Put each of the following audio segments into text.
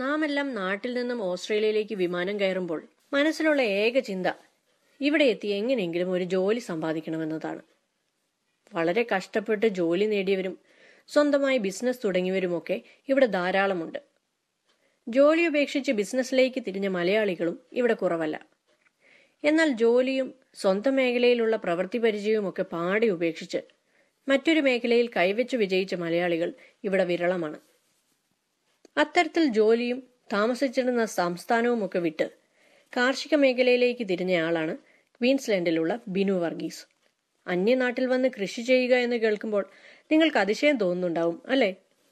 നാമെല്ലാം നാട്ടിൽ നിന്നും ഓസ്ട്രേലിയയിലേക്ക് വിമാനം കയറുമ്പോൾ മനസ്സിലുള്ള ഏക ചിന്ത ഇവിടെ എത്തി എങ്ങനെയെങ്കിലും ഒരു ജോലി സമ്പാദിക്കണമെന്നതാണ് വളരെ കഷ്ടപ്പെട്ട് ജോലി നേടിയവരും സ്വന്തമായി ബിസിനസ് തുടങ്ങിയവരുമൊക്കെ ഇവിടെ ധാരാളമുണ്ട് ജോലി ഉപേക്ഷിച്ച് ബിസിനസ്സിലേക്ക് തിരിഞ്ഞ മലയാളികളും ഇവിടെ കുറവല്ല എന്നാൽ ജോലിയും സ്വന്തം മേഖലയിലുള്ള പ്രവൃത്തി പരിചയവുമൊക്കെ പാടി ഉപേക്ഷിച്ച് മറ്റൊരു മേഖലയിൽ കൈവച്ചു വിജയിച്ച മലയാളികൾ ഇവിടെ വിരളമാണ് അത്തരത്തിൽ ജോലിയും താമസിച്ചിരുന്ന സംസ്ഥാനവുമൊക്കെ വിട്ട് കാർഷിക മേഖലയിലേക്ക് തിരിഞ്ഞയാളാണ് ക്വീൻസ്ലാൻഡിലുള്ള ബിനു വർഗീസ് അന്യനാട്ടിൽ വന്ന് കൃഷി ചെയ്യുക എന്ന് കേൾക്കുമ്പോൾ നിങ്ങൾക്ക് അതിശയം തോന്നുന്നുണ്ടാവും അല്ലേ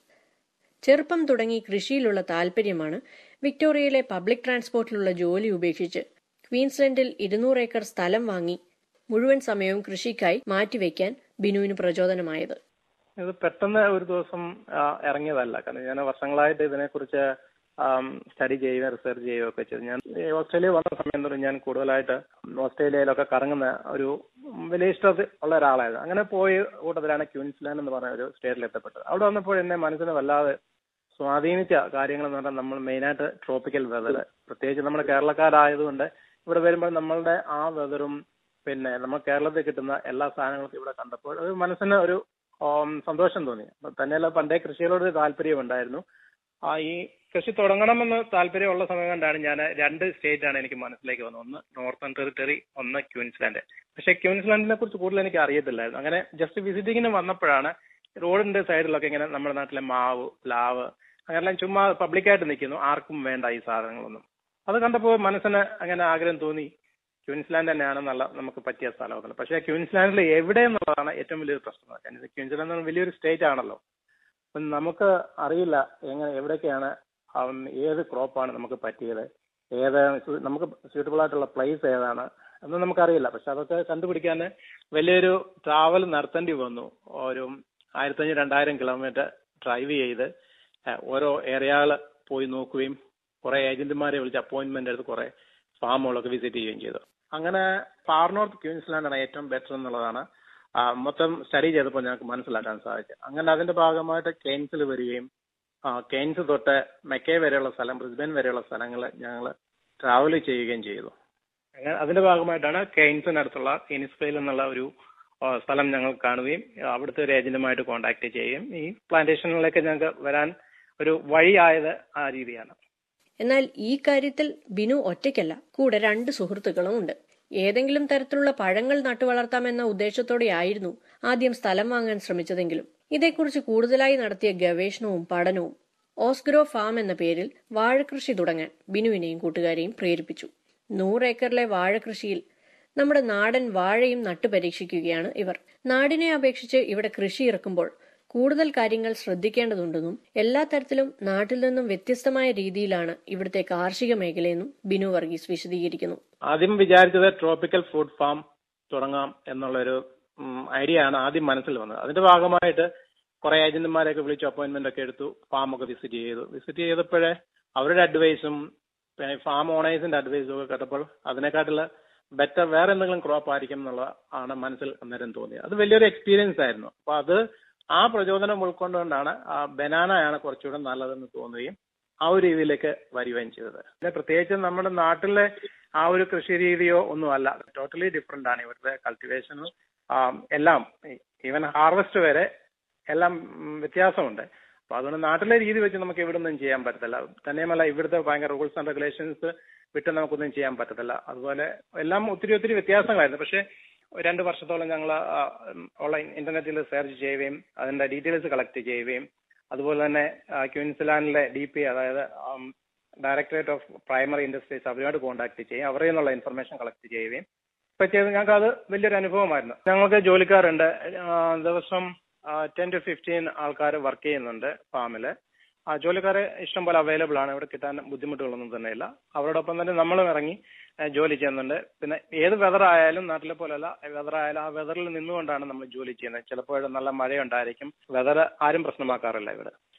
ചെറുപ്പം തുടങ്ങി കൃഷിയിലുള്ള താല്പര്യമാണ് വിക്ടോറിയയിലെ പബ്ലിക് ട്രാൻസ്പോർട്ടിലുള്ള ജോലി ഉപേക്ഷിച്ച് ക്വീൻസ്ലൻഡിൽ ഇരുന്നൂറ് ഏക്കർ സ്ഥലം വാങ്ങി മുഴുവൻ സമയവും കൃഷിക്കായി മാറ്റിവെക്കാൻ ബിനുവിന് പ്രചോദനമായത് ഇത് പെട്ടെന്ന് ഒരു ദിവസം ആ, ഇറങ്ങിയതല്ല കാരണം ഞാൻ വർഷങ്ങളായിട്ട് ഇതിനെക്കുറിച്ച് സ്റ്റഡി ചെയ്യുകയും റിസർച്ച് ചെയ്യുകയും ഒക്കെ ചെയ്തു ഞാൻ ഈ ഓസ്ട്രേലിയ വന്ന സമയം തൊട്ട് ഞാൻ കൂടുതലായിട്ട് ഓസ്ട്രേലിയയിലൊക്കെ കറങ്ങുന്ന ഒരു വലിയ ഇഷ്ടത്തിൽ ഉള്ള ഒരാളായിരുന്നു അങ്ങനെ പോയ കൂട്ടത്തിലാണ് ക്യൂൻസ്ലാൻഡ് എന്ന് പറഞ്ഞ ഒരു സ്റ്റേറ്റിൽ എത്തപ്പെട്ടത് അവിടെ വന്നപ്പോൾ എന്നെ മനസ്സിന് വല്ലാതെ സ്വാധീനിച്ച കാര്യങ്ങൾ എന്ന് പറഞ്ഞാൽ നമ്മൾ മെയിനായിട്ട് ട്രോപ്പിക്കൽ വെതർ പ്രത്യേകിച്ച് നമ്മുടെ കേരളക്കാരായതുകൊണ്ട് ഇവിടെ വരുമ്പോൾ നമ്മളുടെ ആ വെതറും പിന്നെ നമ്മൾ കേരളത്തിൽ കിട്ടുന്ന എല്ലാ സാധനങ്ങളും ഇവിടെ കണ്ടപ്പോൾ അത് മനസ്സിന് ഒരു ഉം, സന്തോഷം തോന്നി അപ്പൊ തന്നെയല്ല പണ്ടേ കൃഷികളോട് ഒരു താല്പര്യമുണ്ടായിരുന്നു ആ ഈ കൃഷി തുടങ്ങണമെന്ന് താല്പര്യമുള്ള സമയം കൊണ്ടാണ് ഞാൻ രണ്ട് സ്റ്റേറ്റ് ആണ് എനിക്ക് മനസ്സിലേക്ക് വന്നത് ഒന്ന് നോർത്തേൺ ടെറിട്ടറി ഒന്ന് ക്യൂൻസ്ലാൻഡ് പക്ഷെ ക്യൂൻസ്ലാൻഡിനെ കുറിച്ച് കൂടുതൽ എനിക്ക് അറിയത്തില്ലായിരുന്നു അങ്ങനെ ജസ്റ്റ് വിസിറ്റിങ്ങിന് വന്നപ്പോഴാണ് റോഡിന്റെ സൈഡിലൊക്കെ ഇങ്ങനെ നമ്മുടെ നാട്ടിലെ മാവ് പ്ലാവ് അങ്ങനെല്ലാം ചുമ്മാ പബ്ലിക്കായിട്ട് നിൽക്കുന്നു ആർക്കും വേണ്ട ഈ സാധനങ്ങളൊന്നും അത് കണ്ടപ്പോൾ മനസ്സിന് അങ്ങനെ ആഗ്രഹം തോന്നി ക്യൂൻസ്ലാൻഡ് തന്നെയാണ് നല്ല നമുക്ക് പറ്റിയ സ്ഥലമൊക്കെ പക്ഷേ ക്യൂൻസ്ലാൻഡിൽ എവിടെ എന്നുള്ളതാണ് ഏറ്റവും വലിയൊരു പ്രശ്നം കാരണം ഇത് ക്യൂൻസ്ലാൻഡ് എന്ന് പറഞ്ഞാൽ വലിയൊരു സ്റ്റേറ്റ് ആണല്ലോ അപ്പം നമുക്ക് അറിയില്ല എങ്ങനെ എവിടേക്കാണ് അവൻ ഏത് ക്രോപ്പാണ് നമുക്ക് പറ്റിയത് ഏത് സു- നമുക്ക് സ്യൂട്ടബിൾ ആയിട്ടുള്ള പ്ലേസ് ഏതാണ് എന്ന് നമുക്കറിയില്ല പക്ഷെ അതൊക്കെ കണ്ടുപിടിക്കാൻ വലിയൊരു ട്രാവൽ നടത്തേണ്ടി വന്നു ഒരു ആയിരത്തഞ്ഞൂറ് രണ്ടായിരം കിലോമീറ്റർ ഡ്രൈവ് ചെയ്ത് ഏഹ്, ഓരോ ഏരിയകൾ പോയി നോക്കുകയും കുറെ ഏജന്റുമാരെ വിളിച്ച് അപ്പോയിന്റ്മെന്റ് എടുത്ത് കുറെ ഫാമുകളൊക്കെ വിസിറ്റ് ചെയ്യുകയും ചെയ്തു അങ്ങനെ ഫാർ നോർത്ത് ക്യൂൻസ്ലാൻഡ് ആണ് ഏറ്റവും ബെറ്റർ എന്നുള്ളതാണ് ആ, മൊത്തം സ്റ്റഡി ചെയ്തപ്പോൾ ഞങ്ങൾക്ക് മനസ്സിലാക്കാൻ സാധിച്ചു അങ്ങനെ അതിന്റെ ഭാഗമായിട്ട് കെയ്ൻസിൽ വരികയും ആ, കെയ്ൻസ് തൊട്ട് മെക്കേ വരെയുള്ള സ്ഥലം ബ്രിസ്ബൻ വരെയുള്ള സ്ഥലങ്ങൾ ഞങ്ങൾ ട്രാവൽ ചെയ്യുകയും ചെയ്തു അങ്ങനെ അതിന്റെ ഭാഗമായിട്ടാണ് കെയ്ൻസിനടുത്തുള്ള ഇനിസ്പെയിൽ എന്നുള്ള ഒരു ആ, സ്ഥലം ഞങ്ങൾ കാണുകയും അവിടുത്തെ ഒരു ഏജന്റുമായിട്ട് കോൺടാക്ട് ചെയ്യുകയും ഈ പ്ലാന്റേഷനിലേക്ക് ഞങ്ങൾക്ക് വരാൻ ഒരു വഴിയായത് ആ രീതിയാണ് എന്നാൽ ഈ കാര്യത്തിൽ ബിനു ഒറ്റയ്ക്കല്ല കൂടെ രണ്ട് സുഹൃത്തുക്കളും ഉണ്ട് ഏതെങ്കിലും തരത്തിലുള്ള പഴങ്ങൾ നട്ടുവളർത്താമെന്ന ഉദ്ദേശത്തോടെയായിരുന്നു ആദ്യം സ്ഥലം വാങ്ങാൻ ശ്രമിച്ചതെങ്കിലും ഇതേക്കുറിച്ച് കൂടുതലായി നടത്തിയ ഗവേഷണവും പഠനവും ഓസ്ഗ്രോ ഫാം എന്ന പേരിൽ വാഴകൃഷി തുടങ്ങാൻ ബിനുവിനെയും കൂട്ടുകാരെയും പ്രേരിപ്പിച്ചു നൂറ് ഏക്കറിലെ വാഴകൃഷിയിൽ നമ്മുടെ നാടൻ വാഴയും നട്ടു പരീക്ഷിക്കുകയാണ് ഇവർ നാടിനെ അപേക്ഷിച്ച് ഇവിടെ കൃഷി ഇറക്കുമ്പോൾ കൂടുതൽ കാര്യങ്ങൾ ശ്രദ്ധിക്കേണ്ടതുണ്ടെന്നും എല്ലാ തരത്തിലും നാട്ടിൽ നിന്നും വ്യത്യസ്തമായ രീതിയിലാണ് ഇവിടുത്തെ കാർഷിക മേഖലയെന്നും ബിനു വർഗീസ് വിശദീകരിക്കുന്നു ആദ്യം വിചാരിച്ചത് ട്രോപ്പിക്കൽ ഫ്രൂട്ട് ഫാം തുടങ്ങാം എന്നുള്ളൊരു ഐഡിയ ആണ് ആദ്യം മനസ്സിൽ വന്നത് അതിന്റെ ഭാഗമായിട്ട് കുറെ ഏജന്റുമാരെയൊക്കെ വിളിച്ചു അപ്പോയിന്റ്മെന്റ് ഒക്കെ എടുത്തു ഫാം ഒക്കെ വിസിറ്റ് ചെയ്തു വിസിറ്റ് ചെയ്തപ്പോഴേ അവരുടെ അഡ്വൈസും പിന്നെ ഫാം ഓണേഴ്സിന്റെ അഡ്വൈസും ഒക്കെ കേട്ടപ്പോൾ അതിനെക്കാട്ടുള്ള ബെറ്റർ വേറെ എന്തെങ്കിലും ക്രോപ്പ് ആയിരിക്കും എന്നുള്ള ആണ് മനസ്സിൽ അന്നേരം തോന്നിയത് അത് വലിയൊരു എക്സ്പീരിയൻസ് ആയിരുന്നു അപ്പൊ അത് ആ പ്രചോദനം ഉൾക്കൊണ്ടുകൊണ്ടാണ് ബനാനയാണ് കുറച്ചുകൂടെ നല്ലതെന്ന് തോന്നുകയും ആ ഒരു രീതിയിലേക്ക് വരികയും ചെയ്തത് പിന്നെ പ്രത്യേകിച്ച് നമ്മുടെ നാട്ടിലെ ആ ഒരു കൃഷി രീതിയോ ഒന്നുമല്ല ടോട്ടലി ഡിഫറെന്റ് ആണ് ഇവിടുത്തെ കൾട്ടിവേഷനും എല്ലാം ഈവൻ ഹാർവെസ്റ്റ് വരെ എല്ലാം ഉം, വ്യത്യാസമുണ്ട് അപ്പൊ അതുകൊണ്ട് നാട്ടിലെ രീതി വെച്ച് നമുക്ക് ഇവിടെ ഒന്നും ചെയ്യാൻ പറ്റത്തില്ല തന്നെയുമല്ല ഇവിടുത്തെ ഭയങ്കര റൂൾസ് ആൻഡ് റെഗുലേഷൻസ് വിട്ട് നമുക്കൊന്നും ചെയ്യാൻ പറ്റത്തില്ല അതുപോലെ എല്ലാം ഒത്തിരി ഒത്തിരി വ്യത്യാസങ്ങളായിരുന്നു പക്ഷെ രണ്ട് വർഷത്തോളം ഞങ്ങൾ ഓൺലൈൻ ഇന്റർനെറ്റിൽ സെർച്ച് ചെയ്യുകയും അതിന്റെ ഡീറ്റെയിൽസ് കളക്ട് ചെയ്യുകയും അതുപോലെ തന്നെ ആ, ക്യൂൻസ്ലാൻഡിലെ ഡി പി അതായത് ഡയറക്ടറേറ്റ് ഓഫ് പ്രൈമറി ഇൻഡസ്ട്രീസ് അവരുമായിട്ട് കോൺടാക്ട് ചെയ്യും അവരിൽ നിന്നുള്ള ഇൻഫർമേഷൻ കളക്ട് ചെയ്യുകയും ഇപ്പൊ ചെയ്ത് ഞങ്ങൾക്ക് അത് വലിയൊരു അനുഭവമായിരുന്നു ഞങ്ങൾക്ക് ജോലിക്കാരുണ്ട് ആ, ദിവസം ടെൻ ടു ഫിഫ്റ്റീൻ ആൾക്കാർ വർക്ക് ചെയ്യുന്നുണ്ട് ഫാമില് ആ ജോലിക്കാരെ ഇഷ്ടം പോലെ അവൈലബിൾ ആണ് ഇവിടെ കിട്ടാൻ ബുദ്ധിമുട്ടുകളൊന്നും തന്നെയില്ല അവരോടൊപ്പം തന്നെ നമ്മളും ഇറങ്ങി ആ, ജോലി ചെയ്യുന്നുണ്ട് പിന്നെ ഏത് വെതർ ആയാലും നാട്ടിലെ പോലെയല്ല വെതർ ആയാലും ആ വെതറിൽ നിന്നുകൊണ്ടാണ് നമ്മൾ ജോലി ചെയ്യുന്നത് ചിലപ്പോൾ നല്ല മഴയുണ്ടായിരിക്കും വെതർ ആരും പ്രശ്നമാക്കാറില്ല ഇവിടെ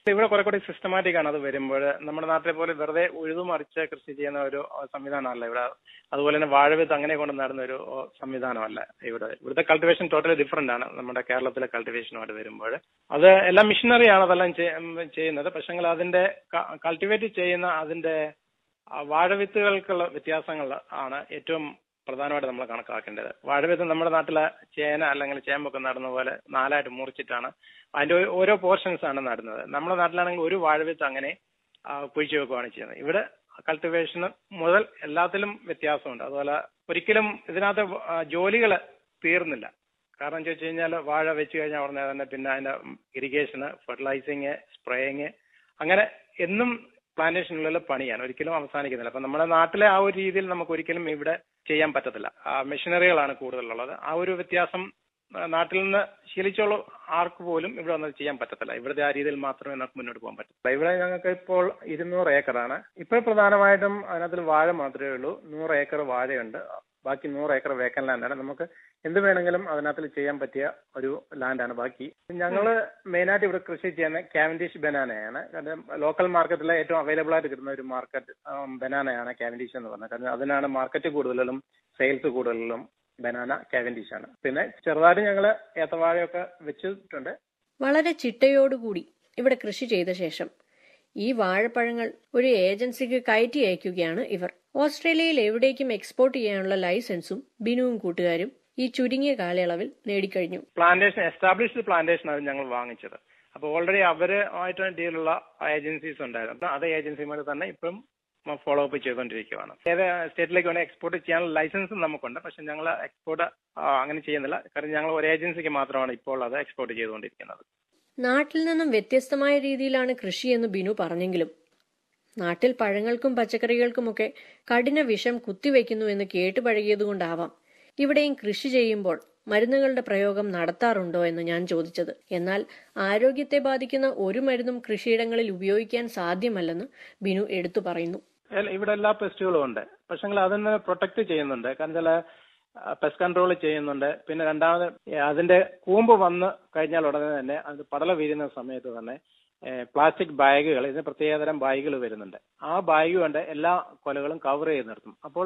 ഇവിടെ കുറെ കൂടി സിസ്റ്റമാറ്റിക് ആണ് അത് വരുമ്പോൾ നമ്മുടെ നാട്ടിലെ പോലെ വെറുതെ ഉഴുതുമറിച്ച് കൃഷി ചെയ്യുന്ന ഒരു സംവിധാനമല്ല ഇവിടെ അതുപോലെ തന്നെ വാഴവിത്ത് അങ്ങനെ കൊണ്ട് നടന്ന ഒരു സംവിധാനമല്ല ഇവിടെ ഇവിടുത്തെ കൾട്ടിവേഷൻ ടോട്ടലി ഡിഫറെന്റ് ആണ് നമ്മുടെ കേരളത്തിലെ കൾട്ടിവേഷനുമായിട്ട് വരുമ്പോൾ അത് എല്ലാം മിഷനറി ആണ് അതെല്ലാം ചെയ്യുന്നത് പക്ഷെങ്കിൽ അതിന്റെ കൾട്ടിവേറ്റ് ചെയ്യുന്ന അതിന്റെ വാഴവിത്തുകൾക്കുള്ള വ്യത്യാസങ്ങൾ ആണ് ഏറ്റവും പ്രധാനമായിട്ട് നമ്മൾ കണക്കാക്കേണ്ടത് വാഴവിത്ത് നമ്മുടെ നാട്ടിലെ ചേന അല്ലെങ്കിൽ ചേമ്പൊക്കെ നടുന്ന പോലെ നാലായിട്ട് മുറിച്ചിട്ടാണ് അതിന്റെ ഓരോ പോർഷൻസ് ആണ് നടുന്നത് നമ്മുടെ നാട്ടിലാണെങ്കിൽ ഒരു വാഴവിത്ത് അങ്ങനെ കുഴിച്ചു വെക്കുകയാണ് ചെയ്യുന്നത് ഇവിടെ കൾട്ടിവേഷൻ മുതൽ എല്ലാത്തിലും വ്യത്യാസമുണ്ട് അതുപോലെ ഒരിക്കലും ഇതിനകത്ത് ജോലികൾ തീർന്നില്ല കാരണം എന്താ വെച്ച് കഴിഞ്ഞാൽ വാഴ വെച്ച് കഴിഞ്ഞാൽ ഉടനെ തന്നെ പിന്നെ അതിന്റെ ഇറിഗേഷന് ഫെർട്ടിലൈസിങ് സ്പ്രേയിങ് അങ്ങനെ എന്നും പ്ലാന്റേഷനുള്ളിൽ പണിയാണ് ഒരിക്കലും അവസാനിക്കുന്നില്ല അപ്പൊ നമ്മുടെ നാട്ടിലെ ആ ഒരു രീതിയിൽ നമുക്ക് ഒരിക്കലും ഇവിടെ ചെയ്യാൻ പറ്റത്തില്ല മെഷീനറികളാണ് കൂടുതലുള്ളത് ആ ഒരു വ്യത്യാസം നാട്ടിൽ നിന്ന് ശീലിച്ചുള്ള ആർക്ക് പോലും ഇവിടെ വന്നത് ചെയ്യാൻ പറ്റത്തില്ല ഇവിടുത്തെ ആ രീതിയിൽ മാത്രമേ നമുക്ക് മുന്നോട്ട് പോകാൻ പറ്റത്തില്ല ഇവിടെ ഞങ്ങൾക്ക് ഇപ്പോൾ ഇരുന്നൂറ് ഏക്കറാണ് ഇപ്പോൾ പ്രധാനമായിട്ടും അതിനകത്ത് വാഴ മാത്രമേ ഉള്ളൂ നൂറ് ഏക്കർ വാഴയുണ്ട് ബാക്കി നൂറ് ഏക്കർ വേക്കൻ ലാൻഡാണ് നമുക്ക് എന്ത് വേണമെങ്കിലും അതിനകത്ത് ചെയ്യാൻ പറ്റിയ ഒരു ലാൻഡാണ് ബാക്കി ഞങ്ങള് മെയിനായിട്ട് ഇവിടെ കൃഷി ചെയ്യുന്ന കാവൻഡിഷ് ബനാനയാണ് കാരണം ലോക്കൽ മാർക്കറ്റിലെ ഏറ്റവും അവൈലബിൾ ആയിട്ട് കിട്ടുന്ന ഒരു മാർക്കറ്റ് ബനാനയാണ് കാവൻഡിഷ് എന്ന് പറഞ്ഞത് കാരണം അതിനാണ് മാർക്കറ്റ് കൂടുതലും സെയിൽസ് കൂടുതലും ബനാന കാവൻഡിഷ് ആണ് പിന്നെ ചെറുതായിട്ട് ഞങ്ങൾ ഏത്തവാഴയൊക്കെ വെച്ചിട്ടുണ്ട് വളരെ ചിട്ടയോടുകൂടി ഇവിടെ കൃഷി ചെയ്ത ശേഷം ഈ വാഴപ്പഴങ്ങൾ ഒരു ഏജൻസിക്ക് കയറ്റി അയക്കുകയാണ് ഇവർ ഓസ്ട്രേലിയയിൽ എവിടേക്കും എക്സ്പോർട്ട് ചെയ്യാനുള്ള ലൈസൻസും ബിനുവും കൂട്ടുകാരും ഈ ചുരുങ്ങിയ കാലയളവിൽ നേടിക്കഴിഞ്ഞു പ്ലാന്റേഷൻ എസ്റ്റാബ്ലിഷ്ഡ് പ്ലാന്റേഷൻ ആണ് ഞങ്ങൾ വാങ്ങിച്ചത് അപ്പോൾ ഓൾറെഡി അവരുമായിട്ട് ഡീലുള്ള ഏജൻസീസ് ഉണ്ടായിരുന്നു അതേ ഏജൻസിമാർ തന്നെ ഇപ്പം ഫോളോ അപ്പ് ചെയ്തുകൊണ്ടിരിക്കുകയാണ് ഏത് സ്റ്റേറ്റിലേക്ക് വേണമെങ്കിൽ എക്സ്പോർട്ട് ചെയ്യാനുള്ള ലൈസൻസ് നമുക്കുണ്ട് പക്ഷെ ഞങ്ങൾ എക്സ്പോർട്ട് അങ്ങനെ ചെയ്യുന്നില്ല കാരണം ഞങ്ങൾ ഒരു ഏജൻസിക്ക് മാത്രമാണ് ഇപ്പോൾ അത് എക്സ്പോർട്ട് ചെയ്തുകൊണ്ടിരിക്കുന്നത് നാട്ടിൽ നിന്നും വ്യത്യസ്തമായ രീതിയിലാണ് കൃഷി എന്ന് ബിനു പറഞ്ഞെങ്കിലും നാട്ടിൽ പഴങ്ങൾക്കും പച്ചക്കറികൾക്കുമൊക്കെ കഠിന വിഷം കുത്തിവെക്കുന്നു എന്ന് കേട്ടു പഴകിയതുകൊണ്ടാവാം ഇവിടെയും കൃഷി ചെയ്യുമ്പോൾ മരുന്നുകളുടെ പ്രയോഗം നടത്താറുണ്ടോ എന്ന് ഞാൻ ചോദിച്ചത് എന്നാൽ ആരോഗ്യത്തെ ബാധിക്കുന്ന ഒരു മരുന്നും കൃഷിയിടങ്ങളിൽ ഉപയോഗിക്കാൻ സാധ്യമല്ലെന്ന് ബിനു എടുത്തു പറയുന്നു ഇവിടെ എല്ലാ പെസ്റ്റുകളും ഉണ്ട് പക്ഷെങ്കിൽ അതിന് പ്രൊട്ടക്ട് ചെയ്യുന്നുണ്ട് കാരണം ചില പെസ്റ്റ് കൺട്രോൾ ചെയ്യുന്നുണ്ട് പിന്നെ രണ്ടാമത് അതിന്റെ കൂമ്പ് വന്ന് കഴിഞ്ഞാൽ ഉടനെ തന്നെ അത് പടല വീരുന്ന സമയത്ത് തന്നെ പ്ലാസ്റ്റിക് ബാഗുകൾ ഇതിന് പ്രത്യേകതരം ബാഗുകൾ വരുന്നുണ്ട് ആ ബാഗ് കൊണ്ട് എല്ലാ കൊലകളും കവർ ചെയ്ത് നിർത്തും അപ്പോൾ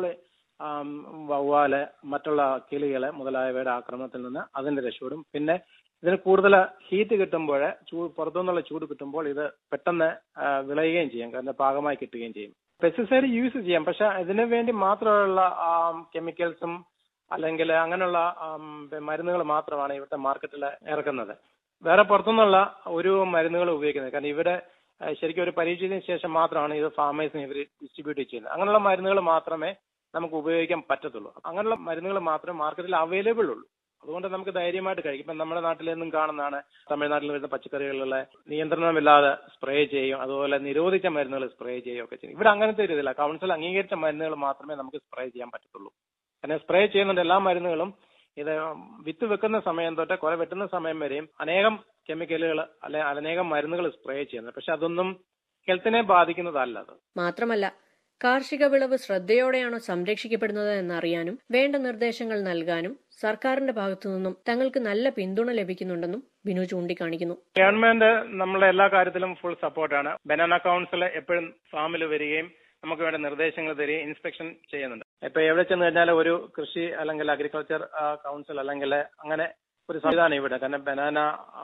വവ്വാല് മറ്റുള്ള കിളികള് മുതലായവയുടെ ആക്രമണത്തിൽ നിന്ന് അതിന്റെ രക്ഷപ്പെടും പിന്നെ ഇതിന് കൂടുതൽ ഹീറ്റ് കിട്ടുമ്പോൾ ചൂട് പുറത്തുനിന്നുള്ള ചൂട് കിട്ടുമ്പോൾ ഇത് പെട്ടെന്ന് വിളയുകയും ചെയ്യും കാരണം പാകമായി കിട്ടുകയും ചെയ്യും പെസ്റ്റിസൈഡ് യൂസ് ചെയ്യാം പക്ഷെ ഇതിനു വേണ്ടി മാത്രമുള്ള കെമിക്കൽസും അല്ലെങ്കിൽ അങ്ങനെയുള്ള മരുന്നുകൾ മാത്രമാണ് ഇവിടുത്തെ മാർക്കറ്റിൽ ഇറക്കുന്നത് വേറെ പുറത്തുനിന്നുള്ള ഒരു മരുന്നുകൾ ഉപയോഗിക്കുന്നത് കാരണം ഇവിടെ ശരിക്കും ഒരു പരീക്ഷയ്ക്ക് ശേഷം മാത്രമാണ് ഇത് ഫാമേഴ്സിന് ഇവർ ഡിസ്ട്രിബ്യൂട്ട് ചെയ്യുന്നത് അങ്ങനെയുള്ള മരുന്നുകൾ മാത്രമേ നമുക്ക് ഉപയോഗിക്കാൻ പറ്റത്തുള്ളൂ അങ്ങനെയുള്ള മരുന്നുകൾ മാത്രമേ മാർക്കറ്റിൽ അവൈലബിൾ ഉള്ളൂ അതുകൊണ്ട് നമുക്ക് ധൈര്യമായിട്ട് കഴിക്കും ഇപ്പം നമ്മുടെ നാട്ടിൽ നിന്നും കാണുന്നതാണ് തമിഴ്നാട്ടിൽ വരുന്ന പച്ചക്കറികളിലെ നിയന്ത്രണമില്ലാതെ സ്പ്രേ ചെയ്യും അതുപോലെ നിരോധിച്ച മരുന്നുകൾ സ്പ്രേ ചെയ്യുകയും ഒക്കെ ചെയ്യും ഇവിടെ അങ്ങനത്തെ ഒരു ഇതില്ല കൗൺസിൽ അംഗീകരിച്ച മരുന്നുകൾ മാത്രമേ നമുക്ക് സ്പ്രേ ചെയ്യാൻ പറ്റത്തുള്ളൂ കാരണം സ്പ്രേ ചെയ്യുന്നുണ്ട് എല്ലാ മരുന്നുകളും ഇത് വിത്ത് വെക്കുന്ന സമയം തൊട്ട് കുറെ വെട്ടുന്ന സമയം വരെയും അനേകം കെമിക്കലുകൾ അല്ലെ അനേകം മരുന്നുകൾ സ്പ്രേ ചെയ്യുന്നത് പക്ഷെ അതൊന്നും ഹെൽത്തിനെ ബാധിക്കുന്നതല്ല അത് മാത്രമല്ല കാർഷിക വിളവ് ശ്രദ്ധയോടെയാണോ സംരക്ഷിക്കപ്പെടുന്നത് എന്നറിയാനും വേണ്ട നിർദ്ദേശങ്ങൾ നൽകാനും സർക്കാരിന്റെ ഭാഗത്തു നിന്നും തങ്ങൾക്ക് നല്ല പിന്തുണ ലഭിക്കുന്നുണ്ടെന്നും ബിനു ചൂണ്ടിക്കാണിക്കുന്നു ഗവൺമെന്റ് നമ്മളെ എല്ലാ കാര്യത്തിലും ഫുൾ സപ്പോർട്ടാണ് ബനാന കൗൺസിൽ എപ്പോഴും ഫാമിൽ വരികയും നമുക്ക് വേണ്ട നിർദ്ദേശങ്ങൾ തരികയും ഇൻസ്പെക്ഷൻ ചെയ്യുന്നുണ്ട് ഇപ്പൊ എവിടെ ചെന്ന് കഴിഞ്ഞാൽ ഒരു കൃഷി അല്ലെങ്കിൽ അഗ്രികൾച്ചർ കൗൺസിൽ അല്ലെങ്കിൽ അങ്ങനെ ഒരു സംവിധാനം ഇവിടെ കാരണം ബനാന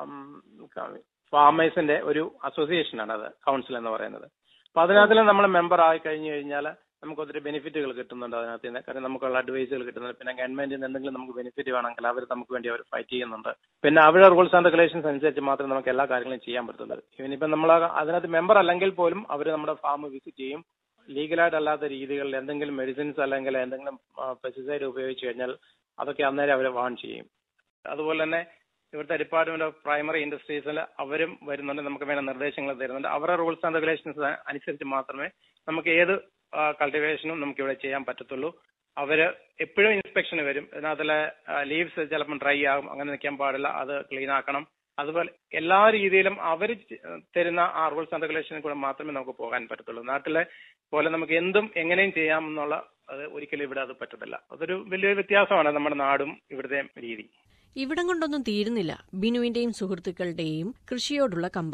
ഫാമേഴ്സിന്റെ ഒരു അസോസിയേഷനാണ് അത് കൗൺസിൽ എന്ന് പറയുന്നത് അപ്പൊ അതിനകത്തിൽ നമ്മൾ മെമ്പർ ആയി കഴിഞ്ഞു കഴിഞ്ഞാൽ നമുക്ക് ഒത്തിരി ബെനിഫിറ്റുകൾ കിട്ടുന്നുണ്ട് അതിനകത്ത് നിന്ന് കാരണം നമുക്കുള്ള അഡ്വൈസുകൾ കിട്ടുന്നുണ്ട് പിന്നെ ഗവൺമെന്റിൽ നിന്ന് എന്തെങ്കിലും നമുക്ക് ബെനിഫിറ്റ് വേണമെങ്കിൽ അവർ നമുക്ക് വേണ്ടി അവർ ഫൈറ്റ് ചെയ്യുന്നുണ്ട് പിന്നെ അവരുടെ റൂൾസ് ആൻഡ് റെഗുലേഷൻസ് അനുസരിച്ച് മാത്രമേ നമുക്ക് എല്ലാ കാര്യങ്ങളും ചെയ്യാൻ പറ്റത്തുള്ളൂ ഇവനിപ്പം നമ്മൾ അതിനകത്ത് മെമ്പർ അല്ലെങ്കിൽ പോലും അവർ നമ്മുടെ ഫാം വിസിറ്റ് ചെയ്യും ലീഗലായിട്ട് അല്ലാത്ത രീതികളിൽ എന്തെങ്കിലും മെഡിസിൻസ് അല്ലെങ്കിൽ എന്തെങ്കിലും പെസ്റ്റിസൈഡ് ഉപയോഗിച്ച് കഴിഞ്ഞാൽ അതൊക്കെ അന്നേരം അവർ വാൺ ചെയ്യും അതുപോലെ തന്നെ ഇവിടുത്തെ ഡിപ്പാർട്ട്മെന്റ് ഓഫ് പ്രൈമറി ഇൻഡസ്ട്രീസിൽ അവരും വരുന്നുണ്ട് നമുക്ക് വേണ്ട നിർദ്ദേശങ്ങൾ തരുന്നുണ്ട് അവരുടെ റൂൾസ് ആൻഡ് റെഗുലേഷൻസ് അനുസരിച്ച് മാത്രമേ നമുക്ക് ഏത് കൾട്ടിവേഷനും നമുക്ക് ഇവിടെ ചെയ്യാൻ പറ്റത്തുള്ളൂ അവര് എപ്പോഴും ഇൻസ്പെക്ഷന് വരും ഇതിനകത്തിലെ ലീവ്സ് ചിലപ്പം ഡ്രൈ ആകും അങ്ങനെ നിൽക്കാൻ പാടില്ല അത് ക്ലീൻ ആക്കണം അതുപോലെ എല്ലാ രീതിയിലും അവർ തരുന്ന ആ റൂൾസ് ആൻഡ് റെഗുലേഷനിൽ കൂടെ മാത്രമേ നമുക്ക് പോകാൻ പറ്റത്തുള്ളൂ നാട്ടിലെ പോലെ നമുക്ക് എന്തും എങ്ങനെയും ചെയ്യാമെന്നുള്ള അത് ഒരിക്കലും ഇവിടെ അത് പറ്റത്തില്ല അതൊരു വലിയൊരു വ്യത്യാസമാണ് നമ്മുടെ നാടും ഇവിടുത്തെ രീതി ഇവിടം കൊണ്ടൊന്നും തീരുന്നില്ല ബിനുവിന്റെയും സുഹൃത്തുക്കളുടെയും കൃഷിയോടുള്ള കമ്പം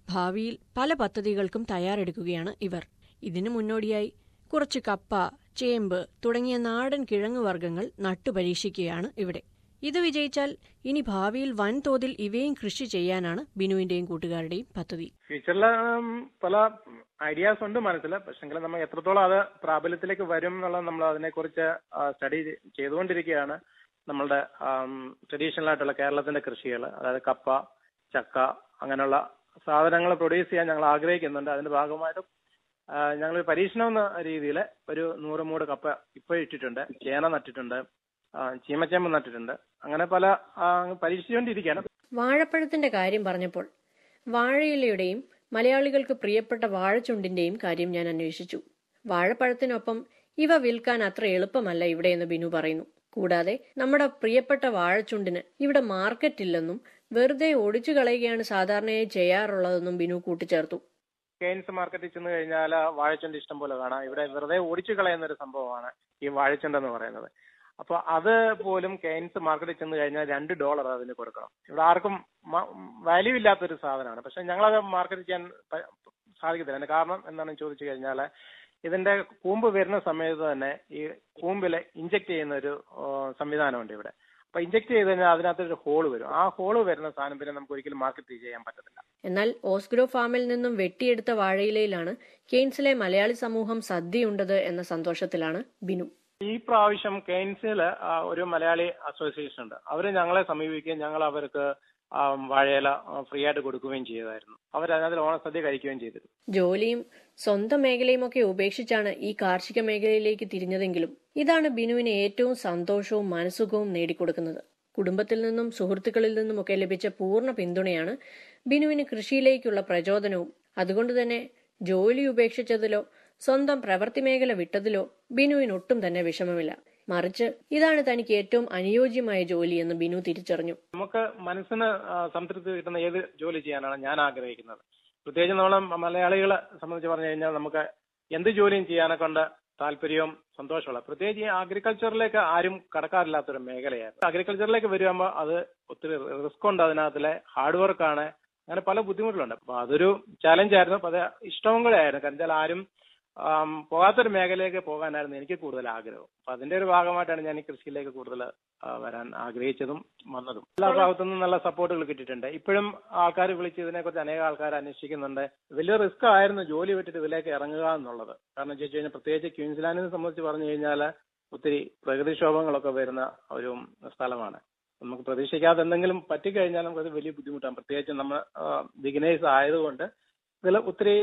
ഭാവിയിൽ പല പദ്ധതികൾക്കും തയ്യാറെടുക്കുകയാണ് ഇവർ ഇതിനു മുന്നോടിയായി കുറച്ച് കപ്പ ചേമ്പ് തുടങ്ങിയ നാടൻ കിഴങ്ങുവർഗ്ഗങ്ങൾ നട്ടുപരീക്ഷിക്കുകയാണ് ഇവിടെ ഇത് വിജയിച്ചാൽ ഇനി ഭാവിയിൽ വൻതോതിൽ ഇവയും കൃഷി ചെയ്യാനാണ് ബിനുവിന്റെയും കൂട്ടുകാരുടെയും പദ്ധതി ഫ്യൂച്ചറിൽ പല ഐഡിയാസ് ഉണ്ട് മനസ്സിൽ പക്ഷെങ്കിൽ നമ്മൾ എത്രത്തോളം അത് പ്രാബല്യത്തിലേക്ക് വരും എന്നുള്ളത് നമ്മൾ അതിനെക്കുറിച്ച് സ്റ്റഡി ചെയ്തുകൊണ്ടിരിക്കുകയാണ് നമ്മളുടെ ട്രഡീഷണൽ ആയിട്ടുള്ള കേരളത്തിന്റെ കൃഷികൾ അതായത് കപ്പ ചക്ക അങ്ങനെയുള്ള സാധനങ്ങൾ പ്രൊഡ്യൂസ് ചെയ്യാൻ ഞങ്ങൾ ആഗ്രഹിക്കുന്നുണ്ട് അതിന്റെ ഭാഗമായിട്ട് ഞങ്ങൾ പരീക്ഷണം എന്ന രീതിയിൽ ഒരു നൂറ് മൂട് കപ്പ ഇപ്പോൾ ഇട്ടിട്ടുണ്ട് ചേന നട്ടിട്ടുണ്ട് ചീമച്ചേമ്പ് നട്ടിട്ടുണ്ട് അങ്ങനെ പല പരീക്ഷിച്ചുകൊണ്ടിരിക്കുകയാണ് വാഴപ്പഴത്തിന്റെ കാര്യം പറഞ്ഞപ്പോൾ വാഴയിലയുടെയും മലയാളികൾക്ക് പ്രിയപ്പെട്ട വാഴച്ചുണ്ടിന്റെയും കാര്യം ഞാൻ അന്വേഷിച്ചു വാഴപ്പഴത്തിനൊപ്പം ഇവ വിൽക്കാൻ അത്ര എളുപ്പമല്ല ഇവിടെയെന്ന് ബിനു പറയുന്നു കൂടാതെ നമ്മുടെ പ്രിയപ്പെട്ട വാഴച്ചുണ്ടിന് ഇവിടെ മാർക്കറ്റ് ഇല്ലെന്നും വെറുതെ ഒടിച്ചു കളയുകയാണ് സാധാരണയായി ചെയ്യാറുള്ളതെന്നും ബിനു കൂട്ടിച്ചേർത്തു കെയിൻസ് മാർക്കറ്റിൽ ചെന്ന് കഴിഞ്ഞാൽ വാഴച്ചുണ്ട് ഇഷ്ടം പോലെ കാണാം ഇവിടെ വെറുതെ ഓടിച്ചു കളയുന്ന ഒരു സംഭവമാണ് ഈ വാഴച്ചുണ്ട് എന്ന് പറയുന്നത് അപ്പൊ അത് പോലും കെയിൻസ് മാർക്കറ്റിൽ ചെന്ന് കഴിഞ്ഞാൽ രണ്ട് ഡോളർ അതിന് കൊടുക്കണം ഇവിടെ ആർക്കും വാല്യൂ ഇല്ലാത്തൊരു സാധനമാണ് പക്ഷെ ഞങ്ങളത് മാർക്കറ്റ് ചെയ്യാൻ സാധിക്കത്തില്ല അതിന്റെ കാരണം എന്താണെന്ന് ചോദിച്ചു കഴിഞ്ഞാൽ ഇതിന്റെ കൂമ്പ് വരുന്ന സമയത്ത് തന്നെ ഈ കൂമ്പില് ഇഞ്ചക്ട് ചെയ്യുന്ന ഒരു സംവിധാനമുണ്ട് ഇവിടെ അപ്പൊ ഇഞ്ചക്ട് ചെയ്ത് കഴിഞ്ഞാൽ അതിനകത്തൊരു ഹോള് വരും ആ ഹോള് വരുന്ന സാധനം പിന്നെ നമുക്ക് ഒരിക്കലും മാർക്കറ്റ് ചെയ്യാൻ പറ്റത്തില്ല എന്നാൽ ഓസ്ഗ്രോ ഫാമിൽ നിന്നും വെട്ടിയെടുത്ത വാഴയിലയിലാണ് കെയ്ൻസിലെ മലയാളി സമൂഹം സദ്യയുണ്ടത് എന്ന സന്തോഷത്തിലാണ് ബിനു ഈ പ്രാവശ്യം കെയ്ൻസിൽ ഒരു മലയാളി അസോസിയേഷൻ ഉണ്ട് അവര് ഞങ്ങളെ സമീപിക്കുകയും ഞങ്ങൾ അവർക്ക് വാഴയില ഫ്രീ ആയിട്ട് കൊടുക്കുകയും ചെയ്തായിരുന്നു അവർ അതിനകത്ത് ഓണസദ്യ കഴിക്കുകയും ചെയ്തിരുന്നു ജോലിയും സ്വന്തം മേഖലയും ഒക്കെ ഉപേക്ഷിച്ചാണ് ഈ കാർഷിക മേഖലയിലേക്ക് തിരിഞ്ഞതെങ്കിലും ഇതാണ് ബിനുവിന് ഏറ്റവും സന്തോഷവും മനസുഖവും നേടിക്കൊടുക്കുന്നത് കുടുംബത്തിൽ നിന്നും സുഹൃത്തുക്കളിൽ നിന്നുമൊക്കെ ലഭിച്ച പൂർണ്ണ പിന്തുണയാണ് ബിനുവിന് കൃഷിയിലേക്കുള്ള പ്രചോദനവും അതുകൊണ്ട് തന്നെ ജോലി ഉപേക്ഷിച്ചതിലോ സ്വന്തം പ്രവൃത്തി മേഖല വിട്ടതിലോ ബിനുവിന് ഒട്ടും തന്നെ വിഷമമില്ല മറിച്ച് ഇതാണ് തനിക്ക് ഏറ്റവും അനുയോജ്യമായ ജോലി എന്ന് ബിനു തിരിച്ചറിഞ്ഞു നമുക്ക് മനസ്സിന് സംതൃപ്തി കിട്ടുന്ന ഏത് ജോലി ചെയ്യാനാണ് ഞാൻ ആഗ്രഹിക്കുന്നത് പ്രത്യേകിച്ച് നമ്മളെ മലയാളികളെ സംബന്ധിച്ച് പറഞ്ഞു കഴിഞ്ഞാൽ നമുക്ക് എന്ത് ജോലിയും ചെയ്യാനെ കൊണ്ട് താല്പര്യവും സന്തോഷമുള്ള പ്രത്യേകിച്ച് ഈ അഗ്രികൾച്ചറിലേക്ക് ആരും കടക്കാറില്ലാത്തൊരു മേഖലയായിരുന്നു അഗ്രികൾച്ചറിലേക്ക് വരുമ്പോൾ അത് ഒത്തിരി റിസ്ക് ഉണ്ട് അതിനകത്തിലെ ഹാർഡ് വർക്കാണ് അങ്ങനെ പല ബുദ്ധിമുട്ടുകളുണ്ട് അപ്പൊ അതൊരു ചാലഞ്ച് ആയിരുന്നു അപ്പൊ അത് ഇഷ്ടവും കൂടെ ആയിരുന്നു കാരണം വെച്ചാൽ ആരും പോകാത്തൊരു മേഖലയിലേക്ക് പോകാനായിരുന്നു എനിക്ക് കൂടുതൽ ആഗ്രഹം അപ്പൊ അതിന്റെ ഒരു ഭാഗമായിട്ടാണ് ഞാൻ ഈ കൃഷിയിലേക്ക് കൂടുതൽ വരാൻ ആഗ്രഹിച്ചതും വന്നതും എല്ലാ ഭാഗത്തുനിന്നും നല്ല സപ്പോർട്ടുകൾ കിട്ടിയിട്ടുണ്ട് ഇപ്പോഴും ആൾക്കാർ വിളിച്ച് ഇതിനെക്കുറിച്ച് അനേക ആൾക്കാർ അന്വേഷിക്കുന്നുണ്ട് വലിയ റിസ്ക് ആയിരുന്നു ജോലി വിട്ടിട്ട് ഇതിലേക്ക് ഇറങ്ങുക എന്നുള്ളത് കാരണം വെച്ച് കഴിഞ്ഞാൽ പ്രത്യേകിച്ച് ക്വീൻസ്ലാൻഡിനെ സംബന്ധിച്ച് പറഞ്ഞു കഴിഞ്ഞാൽ ഒത്തിരി പ്രകൃതിക്ഷോഭങ്ങളൊക്കെ വരുന്ന ഒരു സ്ഥലമാണ് നമുക്ക് പ്രതീക്ഷിക്കാതെ എന്തെങ്കിലും പറ്റിക്കഴിഞ്ഞാൽ നമുക്കത് വലിയ ബുദ്ധിമുട്ടാണ് പ്രത്യേകിച്ച് നമ്മൾ ബിഗിനേഴ്സ് ആയതുകൊണ്ട് ഇതിൽ ഒത്തിരി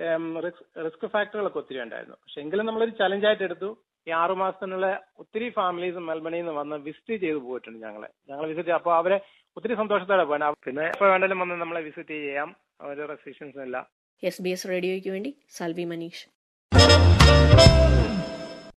റിസ്ക് ഫാക്ടറുകളൊക്കെ ഒത്തിരി ഉണ്ടായിരുന്നു പക്ഷെ എങ്കിലും നമ്മളൊരു ചലഞ്ചായിട്ട് എടുത്തു ഈ ആറു മാസത്തിനുള്ള ഒത്തിരി ഫാമിലീസ് മെൽബണിൽ നിന്ന് വന്ന് വിസിറ്റ് ചെയ്ത് പോയിട്ടുണ്ട് ഞങ്ങളെ ഞങ്ങൾ വിസിറ്റ് അപ്പോൾ അവരെ ഒത്തിരി സന്തോഷത്തോടെ പോകാൻ പിന്നെ എപ്പോൾ വേണമെങ്കിലും വന്ന് നമ്മളെ വിസിറ്റ് ചെയ്യാം ഒരു റെസ്ട്രിക്ഷൻസും ഇല്ല എസ് ബി എസ് റേഡിയോയ്ക്ക് വേണ്ടി സൽവി മനീഷ്